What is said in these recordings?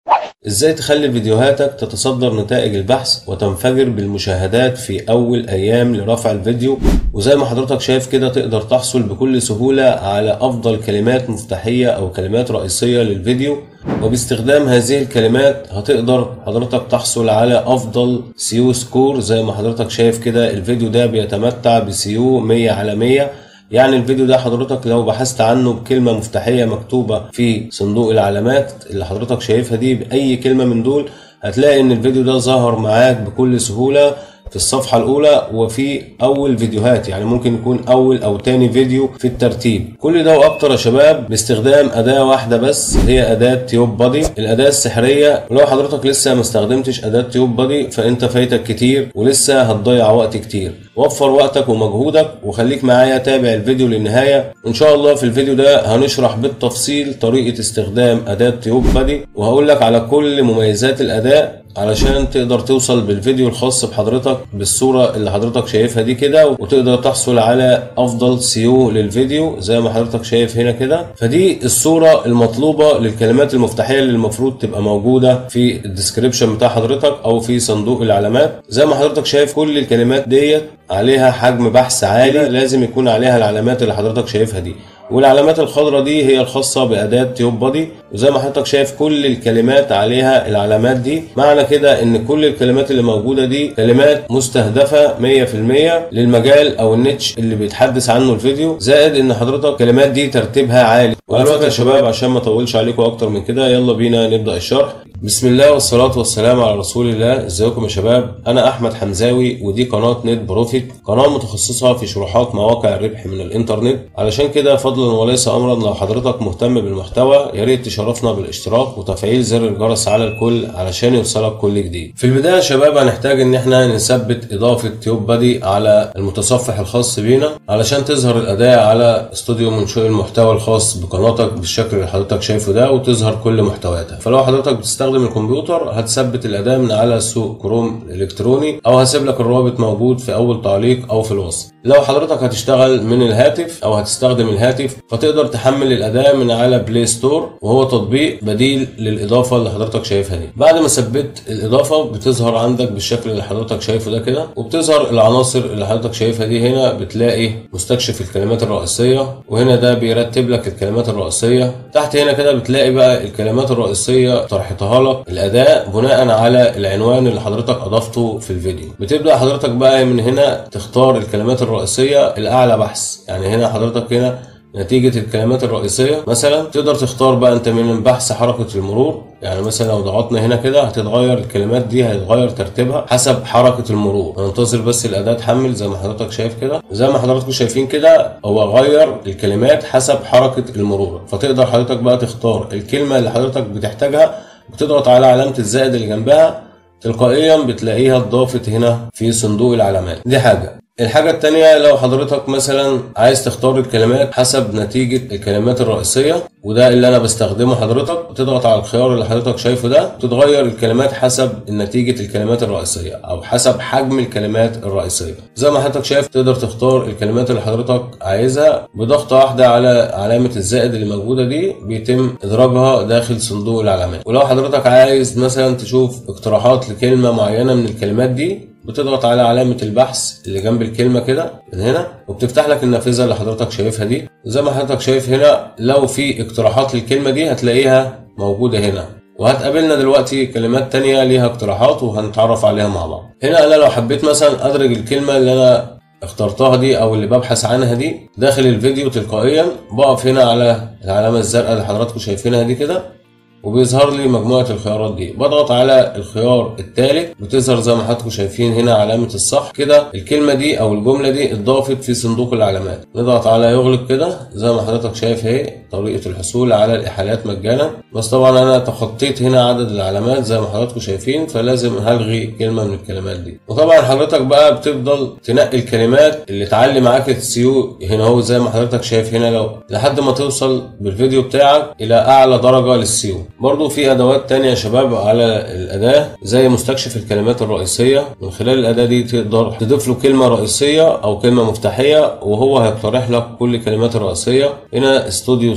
ازاي تخلي فيديوهاتك تتصدر نتائج البحث وتنفجر بالمشاهدات في اول ايام لرفع الفيديو وزي ما حضرتك شايف كده تقدر تحصل بكل سهولة على افضل كلمات مفتاحية او كلمات رئيسية للفيديو وباستخدام هذه الكلمات هتقدر حضرتك تحصل على افضل سيو سكور زي ما حضرتك شايف كده الفيديو ده بيتمتع بسيو 100 على 100 يعني الفيديو ده حضرتك لو بحثت عنه بكلمة مفتاحية مكتوبة في صندوق العلامات اللي حضرتك شايفها دي بأي كلمة من دول هتلاقي ان الفيديو ده ظهر معاك بكل سهولة في الصفحة الأولى وفي أول فيديوهات يعني ممكن يكون أول أو تاني فيديو في الترتيب كل ده وأكتر يا شباب باستخدام أداة واحدة بس هي أداة تيوب بادي الأداة السحرية ولو حضرتك لسه ما استخدمتش أداة تيوب بادي فأنت فايتك كتير ولسه هتضيع وقت كتير وفر وقتك ومجهودك وخليك معايا تابع الفيديو للنهاية وإن شاء الله في الفيديو ده هنشرح بالتفصيل طريقة استخدام أداة تيوب بادي وهقول لك على كل مميزات الأداة علشان تقدر توصل بالفيديو الخاص بحضرتك بالصورة اللي حضرتك شايفها دي كده وتقدر تحصل على افضل سيو للفيديو زي ما حضرتك شايف هنا كده فدي الصورة المطلوبة للكلمات المفتاحية اللي المفروض تبقى موجودة في الديسكريبشن بتاع حضرتك او في صندوق العلامات زي ما حضرتك شايف كل الكلمات ديت عليها حجم بحث عالي لازم يكون عليها العلامات اللي حضرتك شايفها دي والعلامات الخضراء دي هي الخاصة بأداة تيوب بادي وزي ما حضرتك شايف كل الكلمات عليها العلامات دي معنى كده ان كل الكلمات اللي موجودة دي كلمات مستهدفة 100% للمجال او النيتش اللي بيتحدث عنه الفيديو زائد ان حضرتك الكلمات دي ترتيبها عالي ودلوقتي يا شباب عشان ما اطولش عليكم اكتر من كده يلا بينا نبدأ الشرح بسم الله والصلاة والسلام على رسول الله ازيكم يا شباب انا احمد حمزاوي ودي قناة نت بروفيت قناة متخصصة في شروحات مواقع الربح من الانترنت علشان كده فضلا وليس امرا لو حضرتك مهتم بالمحتوى يا ريت تشرفنا بالاشتراك وتفعيل زر الجرس على الكل علشان يوصلك كل جديد في البداية يا شباب هنحتاج ان احنا نثبت اضافة تيوب بادي على المتصفح الخاص بينا علشان تظهر الاداة على استوديو منشئ المحتوى الخاص بقناتك بالشكل اللي حضرتك شايفه ده وتظهر كل محتوياتها فلو حضرتك بتستخدم تستخدم الكمبيوتر هتثبت الاداه من على سوق كروم الالكتروني او هسيب لك الرابط موجود في اول تعليق او في الوصف لو حضرتك هتشتغل من الهاتف او هتستخدم الهاتف فتقدر تحمل الاداه من على بلاي ستور وهو تطبيق بديل للاضافه اللي حضرتك شايفها دي بعد ما ثبت الاضافه بتظهر عندك بالشكل اللي حضرتك شايفه ده كده وبتظهر العناصر اللي حضرتك شايفها دي هنا بتلاقي مستكشف الكلمات الرئيسيه وهنا ده بيرتب لك الكلمات الرئيسيه تحت هنا كده بتلاقي بقى الكلمات الرئيسيه طرحتها لك الاداء بناء على العنوان اللي حضرتك اضفته في الفيديو بتبدا حضرتك بقى من هنا تختار الكلمات الرئيسيه الاعلى بحث يعني هنا حضرتك هنا نتيجة الكلمات الرئيسية مثلا تقدر تختار بقى انت من بحث حركة المرور يعني مثلا لو ضغطنا هنا كده هتتغير الكلمات دي هيتغير ترتيبها حسب حركة المرور هننتظر بس الأداة تحمل زي ما حضرتك شايف كده زي ما حضراتكم شايفين كده هو غير الكلمات حسب حركة المرور فتقدر حضرتك بقى تختار الكلمة اللي حضرتك بتحتاجها بتضغط على علامة الزائد اللي جنبها تلقائيا بتلاقيها اتضافت هنا في صندوق العلامات دي حاجة الحاجة التانية لو حضرتك مثلا عايز تختار الكلمات حسب نتيجة الكلمات الرئيسية وده اللي انا بستخدمه حضرتك بتضغط على الخيار اللي حضرتك شايفه ده تتغير الكلمات حسب نتيجة الكلمات الرئيسية او حسب حجم الكلمات الرئيسية زي ما حضرتك شايف تقدر تختار الكلمات اللي حضرتك عايزها بضغطة واحدة على علامة الزائد اللي موجودة دي بيتم ادراجها داخل صندوق العلامات ولو حضرتك عايز مثلا تشوف اقتراحات لكلمة معينة من الكلمات دي بتضغط على علامة البحث اللي جنب الكلمة كده من هنا وبتفتح لك النافذة اللي حضرتك شايفها دي زي ما حضرتك شايف هنا لو في اقتراحات للكلمة دي هتلاقيها موجودة هنا وهتقابلنا دلوقتي كلمات تانية ليها اقتراحات وهنتعرف عليها مع بعض هنا انا لو حبيت مثلا ادرج الكلمة اللي انا اخترتها دي او اللي ببحث عنها دي داخل الفيديو تلقائيا بقف هنا على العلامة الزرقاء اللي حضراتكم شايفينها دي كده وبيظهر لي مجموعة الخيارات دي بضغط على الخيار الثالث بتظهر زي ما حضراتكم شايفين هنا علامة الصح كده الكلمة دي أو الجملة دي اتضافت في صندوق العلامات نضغط على يغلق كده زي ما حضرتك شايف اهي طريقة الحصول على الإحالات مجانا بس طبعا أنا تخطيت هنا عدد العلامات زي ما حضراتكم شايفين فلازم هلغي كلمة من الكلمات دي وطبعا حضرتك بقى بتفضل تنقي الكلمات اللي تعلي معاك السيو هنا هو زي ما حضرتك شايف هنا لو لحد ما توصل بالفيديو بتاعك إلى أعلى درجة للسيو برضو في ادوات تانية يا شباب على الاداة زي مستكشف الكلمات الرئيسية من خلال الاداة دي تقدر تضيف له كلمة رئيسية او كلمة مفتاحية وهو هيقترح لك كل الكلمات الرئيسية هنا استوديو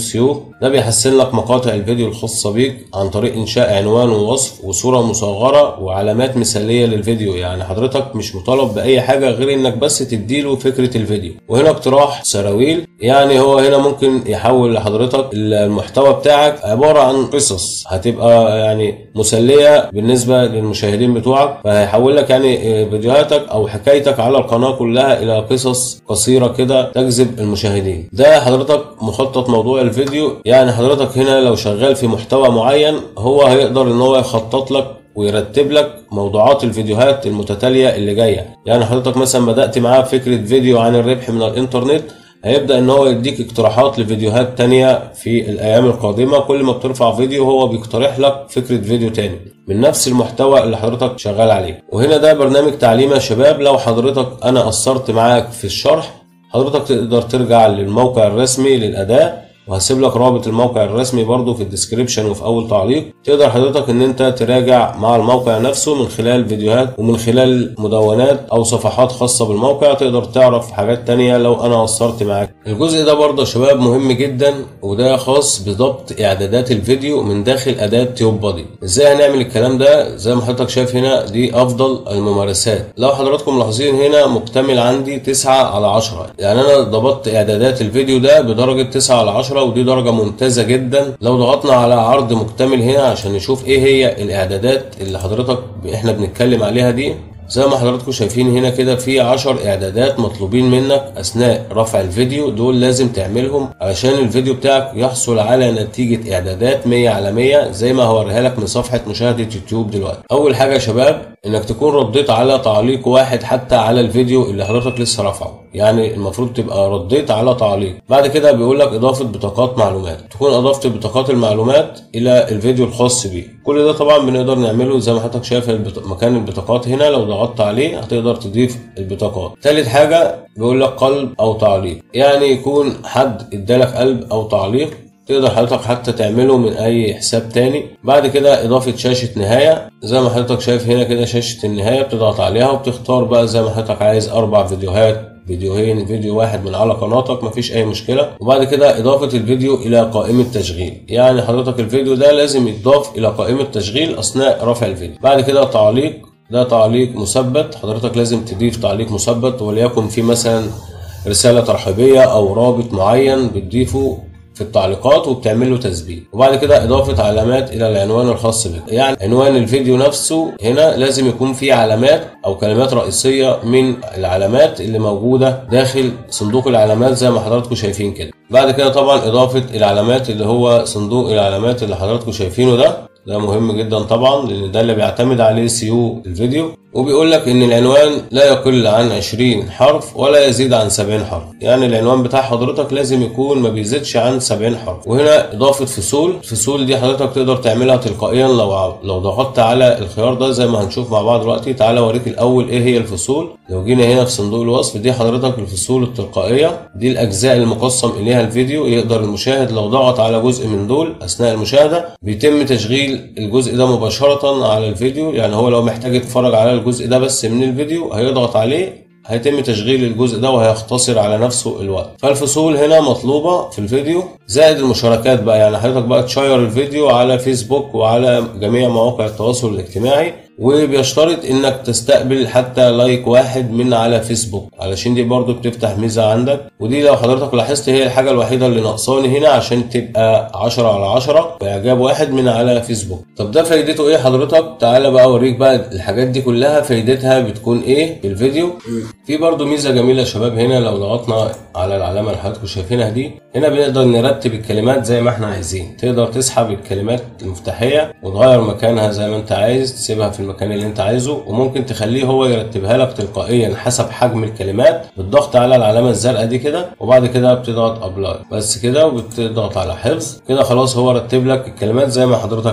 اس يو ده بيحسن لك مقاطع الفيديو الخاصة بيك عن طريق انشاء عنوان ووصف وصورة مصغرة وعلامات مثالية للفيديو يعني حضرتك مش مطالب بأي حاجة غير انك بس تديله فكرة الفيديو وهنا اقتراح سراويل يعني هو هنا ممكن يحول لحضرتك المحتوى بتاعك عبارة عن قصص هتبقى يعني مسلية بالنسبة للمشاهدين بتوعك فهيحول لك يعني فيديوهاتك او حكايتك على القناة كلها الى قصص قصيرة كده تجذب المشاهدين ده حضرتك مخطط موضوع الفيديو يعني حضرتك هنا لو شغال في محتوى معين هو هيقدر ان هو يخطط لك ويرتب لك موضوعات الفيديوهات المتتالية اللي جاية يعني حضرتك مثلا بدأت معاه فكرة فيديو عن الربح من الانترنت هيبدأ ان هو يديك اقتراحات لفيديوهات تانية في الايام القادمة كل ما بترفع فيديو هو بيقترح لك فكرة فيديو تاني من نفس المحتوى اللي حضرتك شغال عليه وهنا ده برنامج تعليم يا شباب لو حضرتك انا قصرت معاك في الشرح حضرتك تقدر ترجع للموقع الرسمي للأداة وهسيب لك رابط الموقع الرسمي برضو في الديسكريبشن وفي اول تعليق تقدر حضرتك ان انت تراجع مع الموقع نفسه من خلال فيديوهات ومن خلال مدونات او صفحات خاصة بالموقع تقدر تعرف حاجات تانية لو انا قصرت معاك الجزء ده برضه يا شباب مهم جدا وده خاص بضبط اعدادات الفيديو من داخل اداة تيوب بادي ازاي هنعمل الكلام ده زي ما حضرتك شايف هنا دي افضل الممارسات لو حضراتكم ملاحظين هنا مكتمل عندي 9 على 10 يعني انا ضبطت اعدادات الفيديو ده بدرجة 9 على 10 ودي درجة ممتازة جدا لو ضغطنا على عرض مكتمل هنا عشان نشوف ايه هي الاعدادات اللي حضرتك احنا بنتكلم عليها دي زي ما حضراتكم شايفين هنا كده في 10 اعدادات مطلوبين منك اثناء رفع الفيديو دول لازم تعملهم علشان الفيديو بتاعك يحصل على نتيجة اعدادات 100 على 100 زي ما هوريها لك من صفحة مشاهدة يوتيوب دلوقتي اول حاجة يا شباب انك تكون رديت على تعليق واحد حتى على الفيديو اللي حضرتك لسه رافعه يعني المفروض تبقى رديت على تعليق بعد كده بيقول لك اضافه بطاقات معلومات تكون اضفت بطاقات المعلومات الى الفيديو الخاص بيه كل ده طبعا بنقدر نعمله زي ما حضرتك شايف البط... مكان البطاقات هنا لو ضغطت عليه هتقدر تضيف البطاقات ثالث حاجه بيقول لك قلب او تعليق يعني يكون حد ادالك قلب او تعليق تقدر حضرتك حتى تعمله من اي حساب تاني بعد كده اضافة شاشة نهاية زي ما حضرتك شايف هنا كده شاشة النهاية بتضغط عليها وبتختار بقى زي ما حضرتك عايز اربع فيديوهات فيديوهين فيديو واحد من على قناتك مفيش اي مشكله وبعد كده اضافه الفيديو الى قائمه تشغيل يعني حضرتك الفيديو ده لازم يتضاف الى قائمه تشغيل اثناء رفع الفيديو بعد كده تعليق ده تعليق مثبت حضرتك لازم تضيف تعليق مثبت وليكن في مثلا رساله ترحيبيه او رابط معين بتضيفه في التعليقات وبتعمل له تثبيت وبعد كده اضافه علامات الى العنوان الخاص بك يعني عنوان الفيديو نفسه هنا لازم يكون فيه علامات او كلمات رئيسيه من العلامات اللي موجوده داخل صندوق العلامات زي ما حضراتكم شايفين كده بعد كده طبعا اضافه العلامات اللي هو صندوق العلامات اللي حضراتكم شايفينه ده ده مهم جدا طبعا لان ده اللي بيعتمد عليه سيو الفيديو وبيقول لك ان العنوان لا يقل عن 20 حرف ولا يزيد عن 70 حرف يعني العنوان بتاع حضرتك لازم يكون ما بيزيدش عن 70 حرف وهنا اضافه فصول الفصول دي حضرتك تقدر تعملها تلقائيا لو لو ضغطت على الخيار ده زي ما هنشوف مع بعض دلوقتي تعالى اوريك الاول ايه هي الفصول لو جينا هنا في صندوق الوصف دي حضرتك الفصول التلقائيه دي الاجزاء المقسم اليها الفيديو يقدر المشاهد لو ضغط على جزء من دول اثناء المشاهده بيتم تشغيل الجزء ده مباشره على الفيديو يعني هو لو محتاج يتفرج على الجزء ده بس من الفيديو هيضغط عليه هيتم تشغيل الجزء ده وهيختصر على نفسه الوقت فالفصول هنا مطلوبة في الفيديو زائد المشاركات بقى يعني حضرتك بقى تشير الفيديو على فيسبوك وعلى جميع مواقع التواصل الاجتماعي وبيشترط انك تستقبل حتى لايك واحد من على فيسبوك علشان دي برضو بتفتح ميزة عندك ودي لو حضرتك لاحظت هي الحاجة الوحيدة اللي ناقصاني هنا عشان تبقى 10 على 10 باعجاب واحد من على فيسبوك طب ده فايدته ايه حضرتك تعالى بقى اوريك بقى الحاجات دي كلها فايدتها بتكون ايه في الفيديو في برضو ميزة جميلة يا شباب هنا لو ضغطنا على العلامة اللي حضراتكم شايفينها دي هنا بنقدر نرتب الكلمات زي ما احنا عايزين تقدر تسحب الكلمات المفتاحية وتغير مكانها زي ما انت عايز تسيبها في المكان اللي انت عايزه وممكن تخليه هو يرتبها لك تلقائيا حسب حجم الكلمات بالضغط على العلامة الزرقاء دي كده وبعد كده بتضغط ابلاي بس كده وبتضغط على حفظ كده خلاص هو رتب لك الكلمات زي ما حضرتك عايز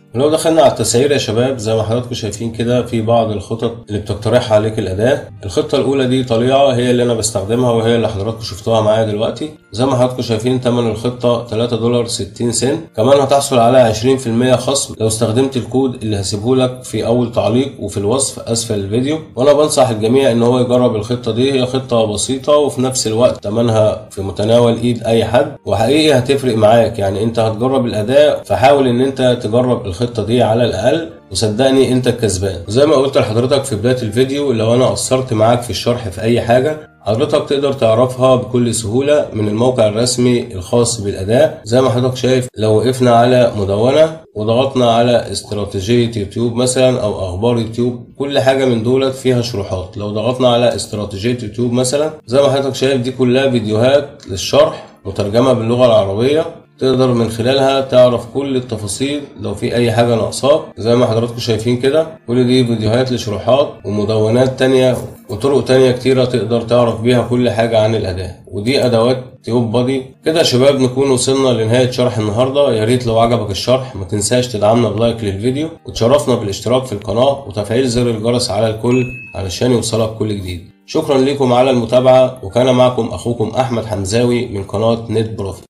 ولو دخلنا على التسعير يا شباب زي ما حضراتكم شايفين كده في بعض الخطط اللي بتقترحها عليك الأداة الخطة الأولى دي طليعة هي اللي أنا بستخدمها وهي اللي حضراتكم شفتوها معايا دلوقتي زي ما حضراتكم شايفين تمن الخطة 3 دولار 60 سنت كمان هتحصل على 20% خصم لو استخدمت الكود اللي هسيبه لك في أول تعليق وفي الوصف أسفل الفيديو وأنا بنصح الجميع إن هو يجرب الخطة دي هي خطة بسيطة وفي نفس الوقت تمنها في متناول إيد أي حد وحقيقي هتفرق معاك يعني أنت هتجرب الأداء فحاول إن أنت تجرب الخطة دي على الأقل وصدقني انت الكسبان زي ما قلت لحضرتك في بداية الفيديو لو انا قصرت معاك في الشرح في اي حاجة حضرتك تقدر تعرفها بكل سهولة من الموقع الرسمي الخاص بالأداء زي ما حضرتك شايف لو وقفنا على مدونة وضغطنا على استراتيجية يوتيوب مثلا أو أخبار يوتيوب كل حاجة من دولت فيها شروحات لو ضغطنا على استراتيجية يوتيوب مثلا زي ما حضرتك شايف دي كلها فيديوهات للشرح مترجمة باللغة العربية تقدر من خلالها تعرف كل التفاصيل لو في اي حاجة ناقصاك زي ما حضراتكم شايفين كده كل دي فيديوهات لشروحات ومدونات تانية وطرق تانية كتيرة تقدر تعرف بيها كل حاجة عن الأداة ودي أدوات تيوب بادي كده يا شباب نكون وصلنا لنهاية شرح النهاردة يا ريت لو عجبك الشرح ما تنساش تدعمنا بلايك للفيديو وتشرفنا بالاشتراك في القناة وتفعيل زر الجرس على الكل علشان يوصلك كل جديد شكرا لكم على المتابعة وكان معكم أخوكم أحمد حمزاوي من قناة نت بروفيت